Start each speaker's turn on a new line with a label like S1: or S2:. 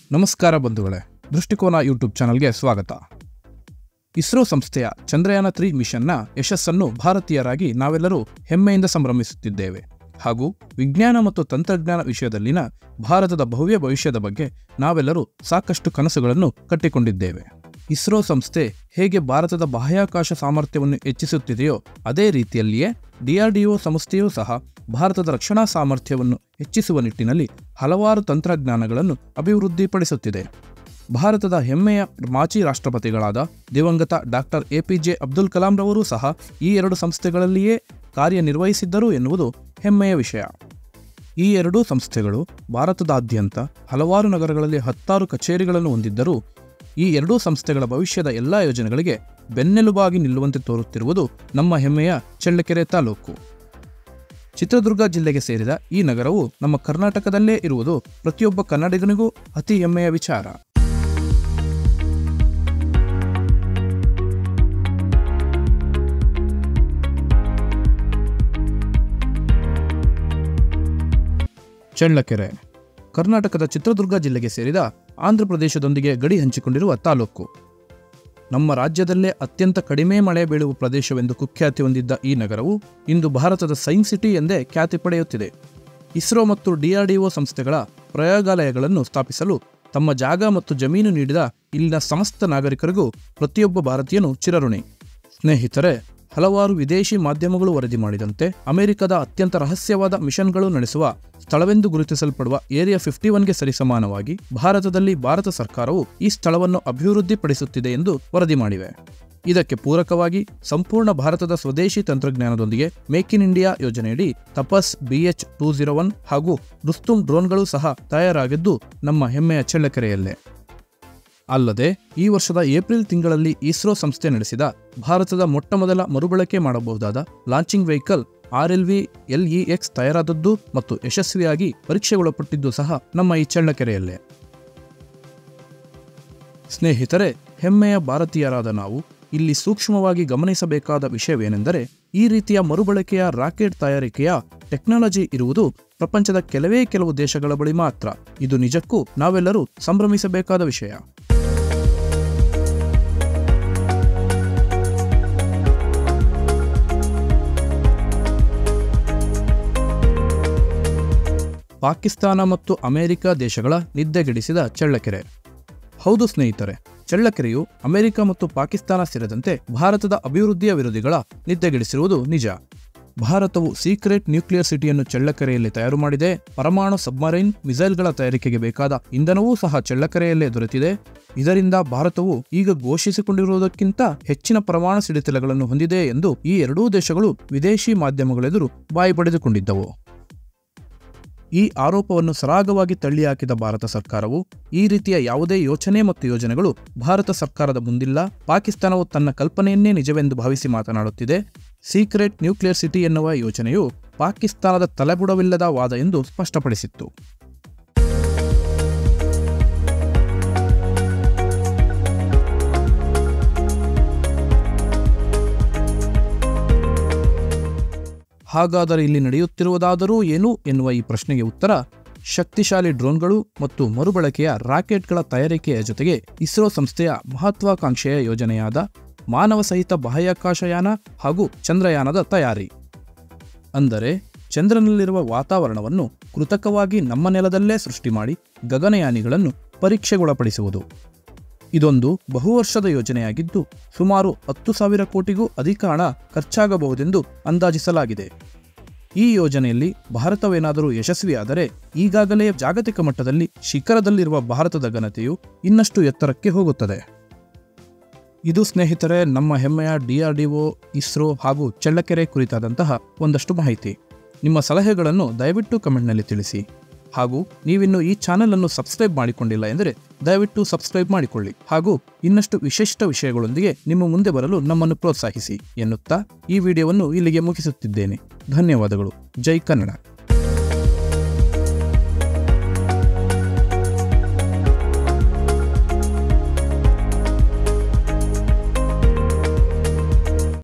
S1: ನಮಸ್ಕಾರ ಬಂಧುಗಳೇ ದೃಷ್ಟಿಕೋನ ಯೂಟ್ಯೂಬ್ ಚಾನಲ್ಗೆ ಸ್ವಾಗತ ಇಸ್ರೋ ಸಂಸ್ಥೆಯ ಚಂದ್ರಯಾನ ತ್ರೀ ಮಿಷನ್ನ ಯಶಸ್ಸನ್ನು ಭಾರತೀಯರಾಗಿ ನಾವೆಲ್ಲರೂ ಹೆಮ್ಮೆಯಿಂದ ಸಂಭ್ರಮಿಸುತ್ತಿದ್ದೇವೆ ಹಾಗೂ ವಿಜ್ಞಾನ ಮತ್ತು ತಂತ್ರಜ್ಞಾನ ವಿಷಯದಲ್ಲಿನ ಭಾರತದ ಭವ್ಯ ಭವಿಷ್ಯದ ಬಗ್ಗೆ ನಾವೆಲ್ಲರೂ ಸಾಕಷ್ಟು ಕನಸುಗಳನ್ನು ಕಟ್ಟಿಕೊಂಡಿದ್ದೇವೆ ಇಸ್ರೋ ಸಂಸ್ಥೆ ಹೇಗೆ ಭಾರತದ ಬಾಹ್ಯಾಕಾಶ ಸಾಮರ್ಥ್ಯವನ್ನು ಹೆಚ್ಚಿಸುತ್ತಿದೆಯೋ ಅದೇ ರೀತಿಯಲ್ಲಿಯೇ ಡಿಆರ್ಡಿಒ ಸಂಸ್ಥೆಯೂ ಸಹ ಭಾರತದ ರಕ್ಷಣಾ ಸಾಮರ್ಥ್ಯವನ್ನು ಹೆಚ್ಚಿಸುವ ನಿಟ್ಟಿನಲ್ಲಿ ಹಲವಾರು ತಂತ್ರಜ್ಞಾನಗಳನ್ನು ಅಭಿವೃದ್ಧಿಪಡಿಸುತ್ತಿದೆ ಭಾರತದ ಹೆಮ್ಮೆಯ ಮಾಜಿ ರಾಷ್ಟ್ರಪತಿಗಳಾದ ದಿವಂಗತ ಡಾಕ್ಟರ್ ಎಪಿಜೆ ಅಬ್ದುಲ್ ಕಲಾಂರವರೂ ಸಹ ಈ ಎರಡು ಸಂಸ್ಥೆಗಳಲ್ಲಿಯೇ ಕಾರ್ಯನಿರ್ವಹಿಸಿದ್ದರು ಎನ್ನುವುದು ಹೆಮ್ಮೆಯ ವಿಷಯ ಈ ಎರಡೂ ಸಂಸ್ಥೆಗಳು ಭಾರತದಾದ್ಯಂತ ಹಲವಾರು ನಗರಗಳಲ್ಲಿ ಹತ್ತಾರು ಕಚೇರಿಗಳನ್ನು ಹೊಂದಿದ್ದರೂ ಈ ಎರಡೂ ಸಂಸ್ಥೆಗಳ ಭವಿಷ್ಯದ ಎಲ್ಲ ಯೋಜನೆಗಳಿಗೆ ಬೆನ್ನೆಲುಬಾಗಿ ನಿಲ್ಲುವಂತೆ ತೋರುತ್ತಿರುವುದು ನಮ್ಮ ಹೆಮ್ಮೆಯ ಚಳ್ಳಕೆರೆ ತಾಲೂಕು ಚಿತ್ರದುರ್ಗ ಜಿಲ್ಲೆಗೆ ಸೇರಿದ ಈ ನಗರವು ನಮ್ಮ ಕರ್ನಾಟಕದಲ್ಲೇ ಇರುವುದು ಪ್ರತಿಯೊಬ್ಬ ಕನ್ನಡಿಗನಿಗೂ ಅತಿ ಹೆಮ್ಮೆಯ ವಿಚಾರ ಚಳ್ಳಕೆರೆ ಕರ್ನಾಟಕದ ಚಿತ್ರದುರ್ಗ ಜಿಲ್ಲೆಗೆ ಸೇರಿದ ಆಂಧ್ರಪ್ರದೇಶದೊಂದಿಗೆ ಗಡಿ ಹಂಚಿಕೊಂಡಿರುವ ತಾಲೂಕು ನಮ್ಮ ರಾಜ್ಯದಲ್ಲೇ ಅತ್ಯಂತ ಕಡಿಮೆ ಮಳೆ ಬೀಳುವ ಪ್ರದೇಶವೆಂದು ಕುಖ್ಯಾತಿ ಹೊಂದಿದ್ದ ಈ ನಗರವು ಇಂದು ಭಾರತದ ಸೈನ್ಸ್ ಸಿಟಿ ಎಂದೇ ಖ್ಯಾತಿ ಪಡೆಯುತ್ತಿದೆ ಇಸ್ರೋ ಮತ್ತು ಡಿಆರ್ಡಿಒ ಸಂಸ್ಥೆಗಳ ಪ್ರಯೋಗಾಲಯಗಳನ್ನು ಸ್ಥಾಪಿಸಲು ತಮ್ಮ ಜಾಗ ಮತ್ತು ಜಮೀನು ನೀಡಿದ ಇಲ್ಲಿನ ಸಮಸ್ತ ನಾಗರಿಕರಿಗೂ ಪ್ರತಿಯೊಬ್ಬ ಭಾರತೀಯನು ಚಿರಋಣಿ ಸ್ನೇಹಿತರೆ ಹಲವಾರು ವಿದೇಶಿ ಮಾಧ್ಯಮಗಳು ವರದಿ ಮಾಡಿದಂತೆ ಅಮೆರಿಕದ ಅತ್ಯಂತ ರಹಸ್ಯವಾದ ಮಿಷನ್ಗಳು ನಡೆಸುವ ಸ್ಥಳವೆಂದು ಗುರುತಿಸಲ್ಪಡುವ ಏರಿಯಾ ಫಿಫ್ಟಿ ಒನ್ಗೆ ಸರಿಸಮಾನವಾಗಿ ಭಾರತದಲ್ಲಿ ಭಾರತ ಸರ್ಕಾರವು ಈ ಸ್ಥಳವನ್ನು ಅಭಿವೃದ್ಧಿಪಡಿಸುತ್ತಿದೆ ಎಂದು ವರದಿ ಮಾಡಿವೆ ಇದಕ್ಕೆ ಪೂರಕವಾಗಿ ಸಂಪೂರ್ಣ ಭಾರತದ ಸ್ವದೇಶಿ ತಂತ್ರಜ್ಞಾನದೊಂದಿಗೆ ಮೇಕ್ ಇನ್ ಇಂಡಿಯಾ ಯೋಜನೆಯಡಿ ತಪಸ್ ಬಿಎಚ್ ಟೂ ಜೀರೋ ಒನ್ ಹಾಗೂ ರುಸ್ತುಂ ಡ್ರೋನ್ಗಳು ಸಹ ತಯಾರಾಗಿದ್ದು ನಮ್ಮ ಹೆಮ್ಮೆಯ ಚಳ್ಳಕೆರೆಯಲ್ಲೇ ಅಲ್ಲದೆ ಈ ವರ್ಷದ ಏಪ್ರಿಲ್ ತಿಂಗಳಲ್ಲಿ ಇಸ್ರೋ ಸಂಸ್ಥೆ ನಡೆಸಿದ ಭಾರತದ ಮೊಟ್ಟಮೊದಲ ಮರುಬಳಕೆ ಮಾಡಬಹುದಾದ ಲಾಂಚಿಂಗ್ ವೆಹಿಕಲ್ ಆರ್ಎಲ್ವಿ ಎಲ್ಇಎಕ್ಸ್ ತಯಾರಾದದ್ದು ಮತ್ತು ಯಶಸ್ವಿಯಾಗಿ ಪರೀಕ್ಷೆಗೊಳಪಟ್ಟಿದ್ದು ಸಹ ನಮ್ಮ ಈ ಚಳ್ಳಕೆರೆಯಲ್ಲೇ ಸ್ನೇಹಿತರೆ ಹೆಮ್ಮೆಯ ಭಾರತೀಯರಾದ ನಾವು ಇಲ್ಲಿ ಸೂಕ್ಷ್ಮವಾಗಿ ಗಮನಿಸಬೇಕಾದ ವಿಷಯವೇನೆಂದರೆ ಈ ರೀತಿಯ ಮರುಬಳಕೆಯ ರಾಕೆಟ್ ತಯಾರಿಕೆಯ ಟೆಕ್ನಾಲಜಿ ಇರುವುದು ಪ್ರಪಂಚದ ಕೆಲವೇ ಕೆಲವು ದೇಶಗಳ ಬಳಿ ಮಾತ್ರ ಇದು ನಿಜಕ್ಕೂ ನಾವೆಲ್ಲರೂ ಸಂಭ್ರಮಿಸಬೇಕಾದ ವಿಷಯ ಪಾಕಿಸ್ತಾನ ಮತ್ತು ಅಮೆರಿಕ ದೇಶಗಳ ನಿದ್ದೆಗೆಡಿಸಿದ ಚಳ್ಳಕೆರೆ ಹೌದು ಸ್ನೇಹಿತರೆ ಚಳ್ಳಕೆರೆಯು ಅಮೆರಿಕ ಮತ್ತು ಪಾಕಿಸ್ತಾನ ಸೇರಿದಂತೆ ಭಾರತದ ಅಭಿವೃದ್ಧಿಯ ವಿರೋಧಿಗಳ ನಿದ್ದೆಗೆಡಿಸಿರುವುದು ನಿಜ ಭಾರತವು ಸೀಕ್ರೆಟ್ ನ್ಯೂಕ್ಲಿಯರ್ ಸಿಟಿಯನ್ನು ಚಳ್ಳಕೆರೆಯಲ್ಲಿ ತಯಾರು ಮಾಡಿದೆ ಪರಮಾಣು ಸಬ್ಮರೈನ್ ಮಿಸೈಲ್ಗಳ ತಯಾರಿಕೆಗೆ ಬೇಕಾದ ಇಂಧನವೂ ಸಹ ಚಳ್ಳಕೆರೆಯಲ್ಲೇ ದೊರೆತಿದೆ ಇದರಿಂದ ಭಾರತವು ಈಗ ಘೋಷಿಸಿಕೊಂಡಿರುವುದಕ್ಕಿಂತ ಹೆಚ್ಚಿನ ಪ್ರಮಾಣ ಸಿಡಿತಲೆಗಳನ್ನು ಹೊಂದಿದೆ ಎಂದು ಈ ಎರಡೂ ದೇಶಗಳು ವಿದೇಶಿ ಮಾಧ್ಯಮಗಳೆದುರು ಬಾಯಿ ಪಡೆದುಕೊಂಡಿದ್ದವು ಈ ಆರೋಪವನ್ನು ಸರಾಗವಾಗಿ ತಳ್ಳಿಹಾಕಿದ ಭಾರತ ಸರ್ಕಾರವು ಈ ರೀತಿಯ ಯಾವುದೇ ಯೋಚನೆ ಮತ್ತು ಯೋಜನೆಗಳು ಭಾರತ ಸರ್ಕಾರದ ಮುಂದಿಲ್ಲ ಪಾಕಿಸ್ತಾನವು ತನ್ನ ಕಲ್ಪನೆಯನ್ನೇ ನಿಜವೆಂದು ಭಾವಿಸಿ ಮಾತನಾಡುತ್ತಿದೆ ಸೀಕ್ರೆಟ್ ನ್ಯೂಕ್ಲಿಯರ್ ಸಿಟಿ ಎನ್ನುವ ಯೋಜನೆಯು ಪಾಕಿಸ್ತಾನದ ತಲೆಬುಡವಿಲ್ಲದ ವಾದ ಎಂದು ಸ್ಪಷ್ಟಪಡಿಸಿತ್ತು ಹಾಗಾದರೆ ಇಲ್ಲಿ ನಡೆಯುತ್ತಿರುವುದಾದರೂ ಏನು ಎನ್ನುವ ಈ ಪ್ರಶ್ನೆಗೆ ಉತ್ತರ ಶಕ್ತಿಶಾಲಿ ಡ್ರೋನ್ಗಳು ಮತ್ತು ಮರುಬಳಕೆಯ ರಾಕೆಟ್ಗಳ ತಯಾರಿಕೆಯ ಜೊತೆಗೆ ಇಸ್ರೋ ಸಂಸ್ಥೆಯ ಮಹತ್ವಾಕಾಂಕ್ಷೆಯ ಯೋಜನೆಯಾದ ಮಾನವ ಸಹಿತ ಬಾಹ್ಯಾಕಾಶಯಾನ ಹಾಗೂ ಚಂದ್ರಯಾನದ ತಯಾರಿ ಅಂದರೆ ಚಂದ್ರನಲ್ಲಿರುವ ವಾತಾವರಣವನ್ನು ಕೃತಕವಾಗಿ ನಮ್ಮ ನೆಲದಲ್ಲೇ ಸೃಷ್ಟಿ ಮಾಡಿ ಗಗನಯಾನಿಗಳನ್ನು ಪರೀಕ್ಷೆಗೊಳಪಡಿಸುವುದು ಇದೊಂದು ಬಹುವರ್ಷದ ಯೋಜನೆಯಾಗಿದ್ದು ಸುಮಾರು ಹತ್ತು ಸಾವಿರ ಕೋಟಿಗೂ ಅಧಿಕ ಹಣ ಖರ್ಚಾಗಬಹುದೆಂದು ಅಂದಾಜಿಸಲಾಗಿದೆ ಈ ಯೋಜನೆಯಲ್ಲಿ ಭಾರತವೇನಾದರೂ ಯಶಸ್ವಿಯಾದರೆ ಈಗಾಗಲೇ ಜಾಗತಿಕ ಮಟ್ಟದಲ್ಲಿ ಶಿಖರದಲ್ಲಿರುವ ಭಾರತದ ಘನತೆಯು ಇನ್ನಷ್ಟು ಎತ್ತರಕ್ಕೆ ಹೋಗುತ್ತದೆ ಇದು ಸ್ನೇಹಿತರೆ ನಮ್ಮ ಹೆಮ್ಮೆಯ ಡಿಆರ್ಡಿಒ ಇಸ್ರೋ ಹಾಗೂ ಚಳ್ಳಕೆರೆ ಕುರಿತಾದಂತಹ ಒಂದಷ್ಟು ಮಾಹಿತಿ ನಿಮ್ಮ ಸಲಹೆಗಳನ್ನು ದಯವಿಟ್ಟು ಕಮೆಂಟ್ನಲ್ಲಿ ತಿಳಿಸಿ ಹಾಗೂ ನೀವಿನ್ನು ಈ ಚಾನೆಲ್ ಅನ್ನು ಸಬ್ಸ್ಕ್ರೈಬ್ ಮಾಡಿಕೊಂಡಿಲ್ಲ ಎಂದರೆ ದಯವಿಟ್ಟು ಸಬ್ಸ್ಕ್ರೈಬ್ ಮಾಡಿಕೊಳ್ಳಿ ಹಾಗೂ ಇನ್ನಷ್ಟು ವಿಶಿಷ್ಟ ವಿಷಯಗಳೊಂದಿಗೆ ನಿಮ್ಮ ಮುಂದೆ ಬರಲು ನಮ್ಮನ್ನು ಪ್ರೋತ್ಸಾಹಿಸಿ ಎನ್ನುತ್ತಾ ಈ ವಿಡಿಯೋವನ್ನು ಇಲ್ಲಿಗೆ ಮುಗಿಸುತ್ತಿದ್ದೇನೆ ಧನ್ಯವಾದಗಳು ಜೈ ಕನ್ನಡ